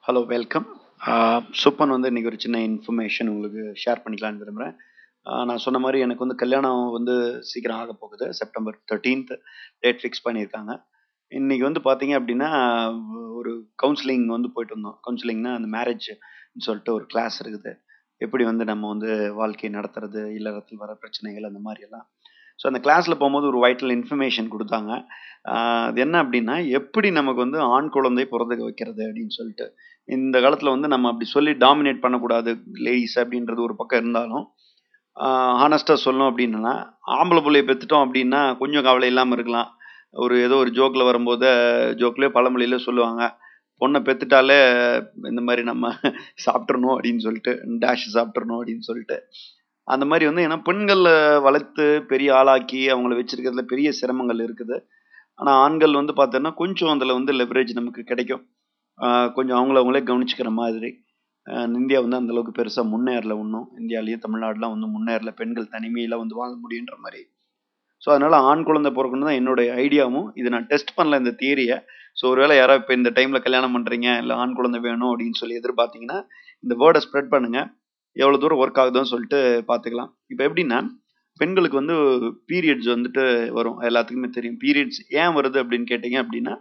hello welcome Subban வந்து இன்றைக்கி ஒரு சின்ன இன்ஃபர்மேஷன் உங்களுக்கு ஷேர் பண்ணிக்கலான்னு விரும்புகிறேன் நான் சொன்ன மாதிரி எனக்கு வந்து கல்யாணம் வந்து சீக்கிரம் ஆக போகுது செப்டம்பர் தேர்ட்டீன்த் டேட் ஃபிக்ஸ் பண்ணியிருக்காங்க இன்றைக்கி வந்து பார்த்தீங்க அப்படின்னா ஒரு கவுன்சிலிங் வந்து போயிட்டு வந்தோம் கவுன்சிலிங்னா அந்த மேரேஜ் சொல்லிட்டு ஒரு கிளாஸ் இருக்குது எப்படி வந்து நம்ம வந்து வாழ்க்கையை நடத்துறது இல்லறத்தில் வர பிரச்சனைகள் அந்த மாதிரி எல்லாம் ஸோ அந்த கிளாஸில் போகும்போது ஒரு வைட்டல் இன்ஃபர்மேஷன் கொடுத்தாங்க அது என்ன அப்படின்னா எப்படி நமக்கு வந்து ஆண் குழந்தை பிறந்துக்க வைக்கிறது அப்படின்னு சொல்லிட்டு இந்த காலத்தில் வந்து நம்ம அப்படி சொல்லி டாமினேட் பண்ணக்கூடாது லேடிஸ் அப்படின்றது ஒரு பக்கம் இருந்தாலும் ஹானஸ்ட்டாக சொல்லணும் அப்படின்னா ஆம்பளை பிள்ளைய பெற்றுட்டோம் அப்படின்னா கொஞ்சம் கவலை இல்லாமல் இருக்கலாம் ஒரு ஏதோ ஒரு ஜோக்கில் வரும்போது ஜோக்லேயோ பழமொழியில சொல்லுவாங்க பொண்ணை பெற்றுட்டாலே இந்த மாதிரி நம்ம சாப்பிட்றணும் அப்படின்னு சொல்லிட்டு டேஷ் சாப்பிட்றணும் அப்படின்னு சொல்லிட்டு அந்த மாதிரி வந்து ஏன்னா பெண்களை வளர்த்து பெரிய ஆளாக்கி அவங்கள வச்சிருக்கிறதுல பெரிய சிரமங்கள் இருக்குது ஆனால் ஆண்கள் வந்து பார்த்தோன்னா கொஞ்சம் அதில் வந்து லெவரேஜ் நமக்கு கிடைக்கும் கொஞ்சம் அவங்கள அவங்களே கவனிச்சுக்கிற மாதிரி இந்தியா வந்து அந்தளவுக்கு பெருசாக முன்னேறல ஒன்றும் இந்தியாலேயும் தமிழ்நாடுலாம் வந்து முன்னேறல பெண்கள் தனிமையில் வந்து வாழ முடியுன்ற மாதிரி ஸோ அதனால் ஆண் குழந்தை பிறக்கணும் தான் என்னுடைய ஐடியாவும் இது நான் டெஸ்ட் பண்ணல இந்த தியரியை ஸோ ஒருவேளை யாராவது இப்போ இந்த டைமில் கல்யாணம் பண்ணுறீங்க இல்லை ஆண் குழந்தை வேணும் அப்படின்னு சொல்லி எதிர்பார்த்தீங்கன்னா இந்த வேர்டை ஸ்ப்ரெட் பண்ணுங்கள் எவ்வளோ தூரம் ஒர்க் ஆகுதுன்னு சொல்லிட்டு பார்த்துக்கலாம் இப்போ எப்படின்னா பெண்களுக்கு வந்து பீரியட்ஸ் வந்துட்டு வரும் எல்லாத்துக்குமே தெரியும் பீரியட்ஸ் ஏன் வருது அப்படின்னு கேட்டிங்க அப்படின்னா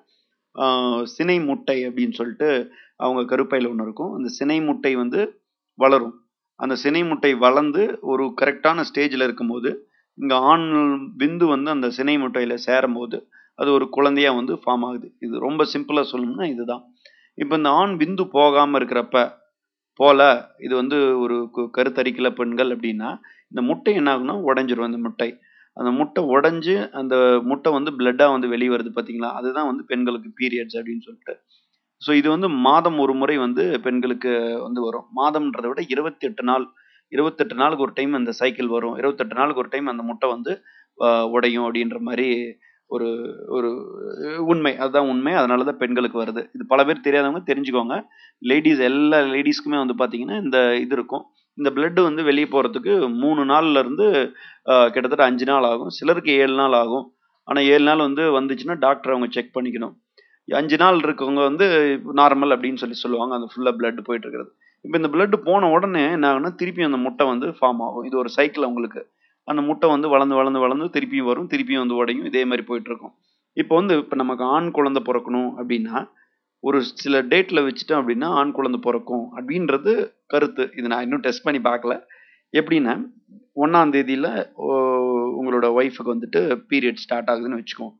சினை முட்டை அப்படின்னு சொல்லிட்டு அவங்க கருப்பையில் ஒன்று இருக்கும் அந்த சினை முட்டை வந்து வளரும் அந்த சினை முட்டை வளர்ந்து ஒரு கரெக்டான ஸ்டேஜில் இருக்கும்போது இங்கே ஆண் விந்து வந்து அந்த சினை முட்டையில் சேரும் போது அது ஒரு குழந்தையாக வந்து ஃபார்ம் ஆகுது இது ரொம்ப சிம்பிளாக சொல்லணும்னா இதுதான் இப்போ இந்த ஆண் விந்து போகாமல் இருக்கிறப்ப போல இது வந்து ஒரு கருத்தரிக்கல பெண்கள் அப்படின்னா இந்த முட்டை என்ன ஆகுனா உடஞ்சிரும் அந்த முட்டை அந்த முட்டை உடஞ்சி அந்த முட்டை வந்து பிளட்டாக வந்து வெளியே வருது பார்த்தீங்களா அதுதான் வந்து பெண்களுக்கு பீரியட்ஸ் அப்படின்னு சொல்லிட்டு ஸோ இது வந்து மாதம் ஒரு முறை வந்து பெண்களுக்கு வந்து வரும் மாதம்ன்றதை விட இருபத்தி எட்டு நாள் இருபத்தெட்டு நாளுக்கு ஒரு டைம் அந்த சைக்கிள் வரும் இருபத்தெட்டு நாளுக்கு ஒரு டைம் அந்த முட்டை வந்து உடையும் அப்படின்ற மாதிரி ஒரு ஒரு உண்மை அதுதான் உண்மை அதனால தான் பெண்களுக்கு வருது இது பல பேர் தெரியாதவங்க தெரிஞ்சுக்கோங்க லேடிஸ் எல்லா லேடிஸ்க்குமே வந்து பார்த்தீங்கன்னா இந்த இது இருக்கும் இந்த பிளட்டு வந்து வெளியே போகிறதுக்கு மூணு நாள்லேருந்து கிட்டத்தட்ட அஞ்சு நாள் ஆகும் சிலருக்கு ஏழு நாள் ஆகும் ஆனால் ஏழு நாள் வந்து வந்துச்சுன்னா டாக்டர் அவங்க செக் பண்ணிக்கணும் அஞ்சு நாள் இருக்கவங்க வந்து நார்மல் அப்படின்னு சொல்லி சொல்லுவாங்க அந்த ஃபுல்லாக பிளட் போயிட்டு இருக்கிறது இப்போ இந்த பிளட் போன உடனே என்ன ஆகுனா திருப்பி அந்த முட்டை வந்து ஃபார்ம் ஆகும் இது ஒரு சைக்கிள் அவங்களுக்கு அந்த முட்டை வந்து வளர்ந்து வளர்ந்து வளர்ந்து திருப்பியும் வரும் திருப்பியும் வந்து உடையும் இதே மாதிரி போயிட்டுருக்கும் இப்போ வந்து இப்போ நமக்கு ஆண் குழந்தை பிறக்கணும் அப்படின்னா ஒரு சில டேட்டில் வச்சுட்டோம் அப்படின்னா ஆண் குழந்தை பிறக்கும் அப்படின்றது கருத்து இது நான் இன்னும் டெஸ்ட் பண்ணி பார்க்கல எப்படின்னா ஒன்றாம் தேதியில் உங்களோட ஒய்ஃபுக்கு வந்துட்டு பீரியட் ஸ்டார்ட் ஆகுதுன்னு வச்சுக்கோம்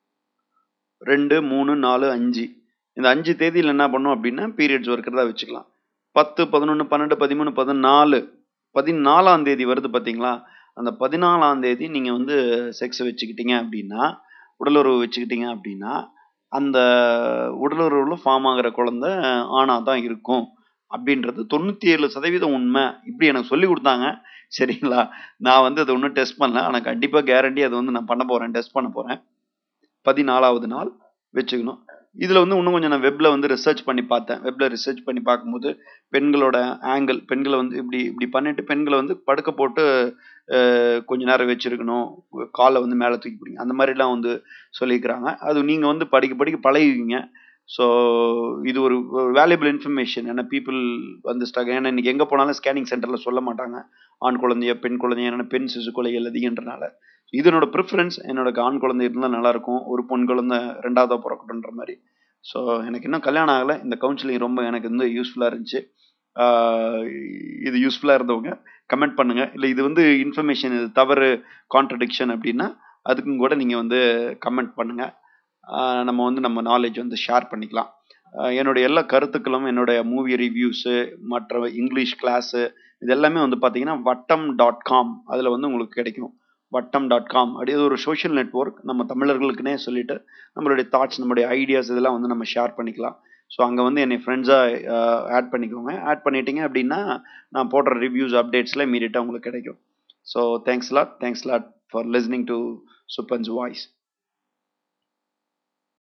ரெண்டு மூணு நாலு அஞ்சு இந்த அஞ்சு தேதியில் என்ன பண்ணும் அப்படின்னா பீரியட்ஸ் இருக்கிறதா வச்சுக்கலாம் பத்து பதினொன்று பன்னெண்டு பதிமூணு பதினாலு பதினாலாம் தேதி வருது பார்த்தீங்களா அந்த பதினாலாம் தேதி நீங்கள் வந்து செக்ஸ் வச்சுக்கிட்டீங்க அப்படின்னா உடலுறவு வச்சுக்கிட்டீங்க அப்படின்னா அந்த உடலுறவில் ஃபார்ம் ஆகிற குழந்த ஆணாக தான் இருக்கும் அப்படின்றது தொண்ணூற்றி ஏழு சதவீதம் உண்மை இப்படி எனக்கு சொல்லி கொடுத்தாங்க சரிங்களா நான் வந்து அதை ஒன்றும் டெஸ்ட் பண்ணல ஆனால் கண்டிப்பாக கேரண்டி அதை வந்து நான் பண்ண போகிறேன் டெஸ்ட் பண்ண போகிறேன் பதினாலாவது நாள் வச்சுக்கணும் இதில் வந்து இன்னும் கொஞ்சம் நான் வெப்பில் வந்து ரிசர்ச் பண்ணி பார்த்தேன் வெப்பில் ரிசர்ச் பண்ணி பார்க்கும்போது பெண்களோட ஆங்கிள் பெண்களை வந்து இப்படி இப்படி பண்ணிட்டு பெண்களை வந்து படுக்க போட்டு கொஞ்ச நேரம் வச்சுருக்கணும் காலை வந்து மேலே தூக்கி பிடிங்க அந்த மாதிரிலாம் வந்து சொல்லியிருக்கிறாங்க அது நீங்கள் வந்து படிக்க படிக்க பழகுவீங்க ஸோ இது ஒரு வேல்யூபிள் இன்ஃபர்மேஷன் ஏன்னா பீப்புள் வந்துட்டாங்க ஏன்னா இன்றைக்கி எங்கே போனாலும் ஸ்கேனிங் சென்டரில் சொல்ல மாட்டாங்க ஆண் குழந்தைய பெண் குழந்தைய ஏன்னா பெண் சிசு கொலைகள் அதிகன்றனால இது என்னோட ப்ரிஃபரன்ஸ் என்னோட ஆண் குழந்தை இருந்தால் நல்லாயிருக்கும் ஒரு பொன் குழந்தை ரெண்டாவதாக பிறக்கட்டுன்ற மாதிரி ஸோ எனக்கு இன்னும் கல்யாணம் ஆகலை இந்த கவுன்சிலிங் ரொம்ப எனக்கு வந்து யூஸ்ஃபுல்லாக இருந்துச்சு இது யூஸ்ஃபுல்லாக இருந்தவங்க கமெண்ட் பண்ணுங்கள் இல்லை இது வந்து இன்ஃபர்மேஷன் இது தவறு கான்ட்ரடிக்ஷன் அப்படின்னா அதுக்கும் கூட நீங்கள் வந்து கமெண்ட் பண்ணுங்கள் நம்ம வந்து நம்ம நாலேஜ் வந்து ஷேர் பண்ணிக்கலாம் என்னுடைய எல்லா கருத்துக்களும் என்னுடைய மூவி ரிவ்யூஸு மற்ற இங்கிலீஷ் கிளாஸு இது எல்லாமே வந்து பார்த்தீங்கன்னா வட்டம் டாட் காம் அதில் வந்து உங்களுக்கு கிடைக்கும் வட்டம் டாட் காம் அப்படி ஒரு சோஷியல் நெட்ஒர்க் நம்ம தமிழர்களுக்குனே சொல்லிட்டு நம்மளுடைய தாட்ஸ் நம்மளுடைய ஐடியாஸ் இதெல்லாம் வந்து நம்ம ஷேர் பண்ணிக்கலாம் ஸோ அங்கே வந்து என்னை ஃப்ரெண்ட்ஸாக ஆட் பண்ணிக்கோங்க ஆட் பண்ணிட்டீங்க அப்படின்னா நான் போடுற ரிவ்யூஸ் அப்டேட்ஸில் இமீடியட்டாக உங்களுக்கு கிடைக்கும் so thanks lot thanks lot for listening to Suppan's voice